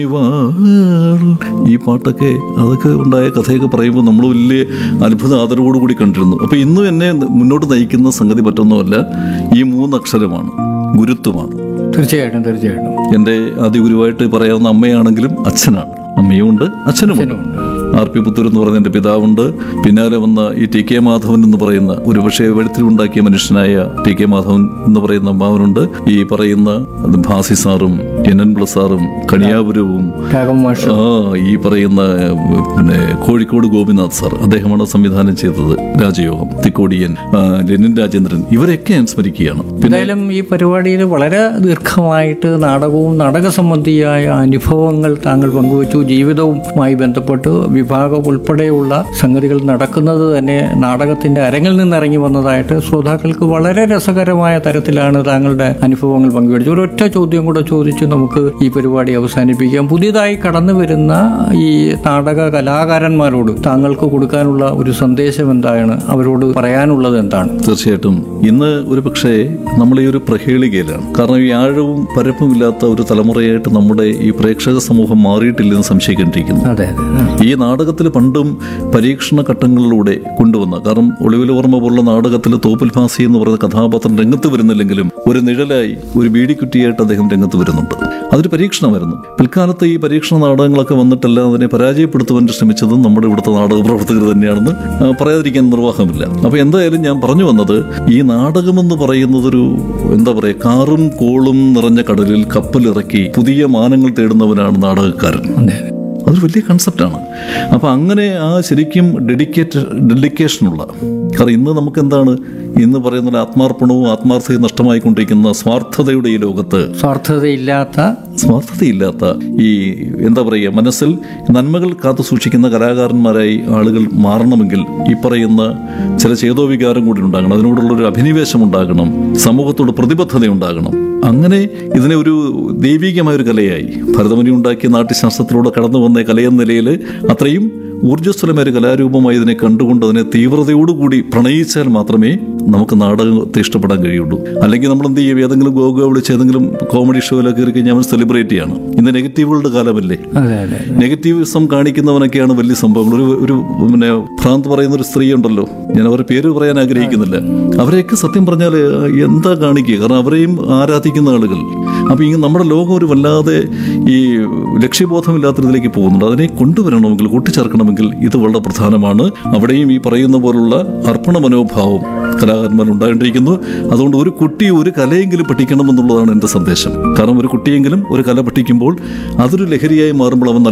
വാൾ. ഈ പാട്ടൊക്കെ അതൊക്കെ ഉണ്ടായ കഥയൊക്കെ പറയുമ്പോൾ നമ്മൾ വലിയ അത്ഭുത ആദരവോടുകൂടി കണ്ടിരുന്നു അപ്പോൾ ഇന്നും എന്നെ മുന്നോട്ട് നയിക്കുന്ന സംഗതി പറ്റൊന്നുമല്ല ഈ മൂന്നക്ഷരമാണ് ഗുരുത്വമാണ് തീർച്ചയായിട്ടും തീർച്ചയായിട്ടും എൻ്റെ ആദ്യ ഗുരുവായിട്ട് പറയാവുന്ന അമ്മയാണെങ്കിലും അച്ഛനാണ് അമ്മയും ഉണ്ട് അച്ഛനുമുണ്ട് ആർ പി പുത്തൂർ എന്ന് പറയുന്ന എൻ്റെ പിതാവുണ്ട് പിന്നാലെ വന്ന ഈ ടി കെ മാധവൻ എന്ന് പറയുന്ന ഒരുപക്ഷെ വെളുത്തിലുണ്ടാക്കിയ മനുഷ്യനായ ടി കെ മാധവൻ എന്ന് പറയുന്ന അമ്മാവനുണ്ട് ഈ പറയുന്ന ഭാസി സാറും എൻ എൻ പ്ലസ് സാറും കണിയാപുരവും രാഘവ മാഷ് ആ ഈ പറയുന്ന ഏഹ്, പിന്നെ കോഴിക്കോട് ഗോപിനാഥ് സാർ അദ്ദേഹമാണ് സംവിധാനം ചെയ്തത് രാജയോഗം തിക്കോടിയൻ ആ, ലെനിൻ രാജേന്ദ്രൻ ഇവരെയൊക്കെ ഞാൻ സ്മരിക്കുകയാണ് പിന്നെ എന്തായാലും ഈ പരിപാടിയിൽ വളരെ ദീർഘമായിട്ട് നാടകവും നാടക സംബന്ധിയായ അനുഭവങ്ങൾ താങ്കൾ പങ്കുവച്ചു ജീവിതവുമായി ബന്ധപ്പെട്ട് വിഭാഗം ഉൾപ്പെടെയുള്ള സംഗതികൾ നടക്കുന്നത് തന്നെ നാടകത്തിന്റെ അരങ്ങിൽ നിന്ന് ഇറങ്ങി വന്നതായിട്ട് ശ്രോതാക്കൾക്ക് വളരെ രസകരമായ തരത്തിലാണ് താങ്കളുടെ അനുഭവങ്ങൾ പങ്കുവച്ചത് ഒരൊറ്റ ചോദ്യം കൂടെ ചോദിച്ച് നമുക്ക് ഈ പരിപാടി അവസാനിപ്പിക്കാം പുതിയതായി കടന്നു വരുന്ന ഈ നാടക കലാകാരന്മാരോട് താങ്കൾക്ക് കൊടുക്കാനുള്ള ഒരു സന്ദേശം എന്താണ് അവരോട് പറയാനുള്ളത് എന്താണ് തീർച്ചയായിട്ടും ഇന്ന് ഒരു പക്ഷേ നമ്മൾ ഈ ഒരു പ്രഹേളികയിലാണ് കാരണം ഈ ആഴവും പരപ്പുമില്ലാത്ത ഒരു തലമുറയായിട്ട് നമ്മുടെ ഈ പ്രേക്ഷക സമൂഹം മാറിയിട്ടില്ലെന്ന് സംശയിക്കേണ്ടിയിരിക്കുന്നു അതെ അതെ ഈ നാടകത്തിൽ പണ്ടും പരീക്ഷണ ഘട്ടങ്ങളിലൂടെ കൊണ്ടുവന്ന കാരണം ഒളിവിൽ ഓർമ്മ പോലുള്ള നാടകത്തിൽ തോപ്പിൽ ഫാസി എന്ന് പറയുന്ന കഥാപാത്രം രംഗത്ത് വരുന്നില്ലെങ്കിലും ഒരു നിഴലായി ഒരു ബീഡിക്കുറ്റിയായിട്ട് അദ്ദേഹം രംഗത്ത് വരുന്നുണ്ട് അതൊരു പരീക്ഷണമായിരുന്നു പിൽക്കാലത്ത് ഈ പരീക്ഷണ നാടകങ്ങളൊക്കെ വന്നിട്ടെല്ലാം അതിനെ പരാജയപ്പെടുത്തുവാൻ ശ്രമിച്ചതും നമ്മുടെ ഇവിടുത്തെ നാടക പ്രവർത്തകർ തന്നെയാണെന്ന് ആ, പറയാതിരിക്കാൻ നിർവാഹമില്ല അപ്പോൾ എന്തായാലും ഞാൻ പറഞ്ഞു വന്നത് ഈ നാടകമെന്ന് പറയുന്നതൊരു എന്താ പറയുക കാറും കോളും നിറഞ്ഞ കടലിൽ കപ്പലിറക്കി പുതിയ മാനങ്ങൾ തേടുന്നവനാണ് നാടകക്കാരൻ അതെ അതൊരു വലിയ കൺസെപ്റ്റാണ് അപ്പോൾ അങ്ങനെ ആ ശരിക്കും ഡെഡിക്കേറ്റ് ഡെഡിക്കേഷനുള്ള കാരണം ഇന്ന് നമുക്ക് എന്താണ് ഇന്ന് പറയുന്ന പോലെ ആത്മാർപ്പണവും ആത്മാർത്ഥതയും നഷ്ടമായിക്കൊണ്ടിരിക്കുന്ന സ്വാർത്ഥതയുടെ ഈ ലോകത്ത് സ്വാർത്ഥതയില്ലാത്ത സ്വാർത്ഥതയില്ലാത്ത ഈ എന്താ പറയുക മനസ്സിൽ നന്മകൾ കാത്തു സൂക്ഷിക്കുന്ന കലാകാരന്മാരായി ആളുകൾ മാറണമെങ്കിൽ ഈ പറയുന്ന ചില ചേതോവികാരം കൂടി ഉണ്ടാകണം അതിനോടുള്ള ഒരു അഭിനിവേശം ഉണ്ടാകണം സമൂഹത്തോട് പ്രതിബദ്ധത ഉണ്ടാകണം അങ്ങനെ ഇതിനെ ഒരു ദൈവികമായ ഒരു കലയായി ഭരതമുനി ഉണ്ടാക്കിയ നാട്യശാസ്ത്രത്തിലൂടെ കടന്നു വന്ന കലയെന്ന നിലയിൽ അത്രയും ഊർജ്ജസ്വലമായ ഒരു കലാരൂപമായി ഇതിനെ കണ്ടുകൊണ്ട് അതിനെ തീവ്രതയോടുകൂടി പ്രണയിച്ചാൽ മാത്രമേ നമുക്ക് നാടകത്തെ ഇഷ്ടപ്പെടാൻ കഴിയുള്ളൂ അല്ലെങ്കിൽ നമ്മൾ എന്ത് ചെയ്യും ഏതെങ്കിലും ഗോഗോ വിളിച്ച് ഏതെങ്കിലും കോമഡി ഷോയിലൊക്കെ കയറി കഴിഞ്ഞാൽ അവൻ സെലിബ്രേറ്റ് ചെയ്യണം ഇന്ന് നെഗറ്റീവുകളുടെ കാലമല്ലേ അതെ അതെ നെഗറ്റീവിസം കാണിക്കുന്നവനൊക്കെയാണ് വലിയ സംഭവങ്ങൾ ഒരു ഒരു പിന്നെ ഭ്രാന്ത് പറയുന്ന ഒരു സ്ത്രീ ഉണ്ടല്ലോ ഞാൻ അവരുടെ പേര് പറയാൻ ആഗ്രഹിക്കുന്നില്ല അവരെയൊക്കെ സത്യം പറഞ്ഞാൽ എന്താ കാണിക്കുക കാരണം അവരെയും ആരാധിക്കുന്ന ആളുകൾ അപ്പോൾ ഈ നമ്മുടെ ലോകം ഒരു വല്ലാതെ ഈ ലക്ഷ്യബോധമില്ലാത്തതിലേക്ക് പോകുന്നുണ്ട് അതിനെ കൊണ്ടുവരണമെങ്കിൽ കൂട്ടിച്ചേർക്കണമെങ്കിൽ ഇത് വളരെ പ്രധാനമാണ് അവിടെയും ഈ പറയുന്ന പോലുള്ള അർപ്പണ മനോഭാവം കലാകാരന്മാർ ഉണ്ടായിട്ടിരിക്കുന്നു അതുകൊണ്ട് ഒരു കുട്ടി ഒരു കലയെങ്കിലും പഠിക്കണം എന്നുള്ളതാണ് എൻ്റെ സന്ദേശം കാരണം ഒരു കുട്ടിയെങ്കിലും ഒരു കല പഠിക്കുമ്പോൾ അതൊരു ലഹരിയായി മാറുമ്പോൾ അവൻ നല്ല